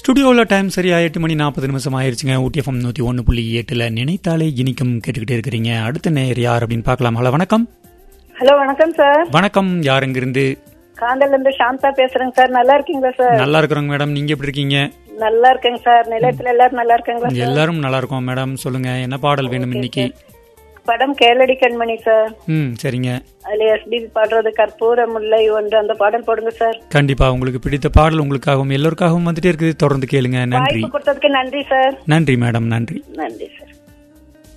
ஸ்டுடியோவில் டைம் சரியா எட்டு மணி நாற்பது நிமிஷம் ஆயிருச்சுங்க ஊட்டிஎஃப்எம் நூற்றி ஒன்று புள்ளி எட்டில் நினைத்தாலே இனிக்கும் கேட்டுக்கிட்டே இருக்கிறீங்க அடுத்த நேர் யார் அப்படின்னு பார்க்கலாம் ஹலோ வணக்கம் ஹலோ வணக்கம் சார் வணக்கம் யார் இங்கிருந்து காந்தல்ல இருந்து சாந்தா பேசுறேங்க சார் நல்லா இருக்கீங்களா சார் நல்லா இருக்கிறோங்க மேடம் நீங்க எப்படி இருக்கீங்க நல்லா இருக்கேங்க சார் நிலையத்துல எல்லாரும் நல்லா இருக்காங்களா சார் எல்லாரும் நல்லா இருக்கோம் மேடம் சொல்லுங்க என்ன பாடல் வேணும் இன்னைக்கு படம் கேளடி கண்மணி சார் ம் சரிங்க அதுல எஸ்பி பாடுறது கற்பூர முல்லை ஒன்று அந்த பாடல் போடுங்க சார் கண்டிப்பா உங்களுக்கு பிடித்த பாடல் உங்களுக்காகவும் எல்லோருக்காகவும் வந்துட்டே இருக்குது தொடர்ந்து கேளுங்க நன்றி வாய்ப்பு கொடுத்ததுக்கு நன்றி சார் நன்றி மேடம் நன்றி நன்றி சார்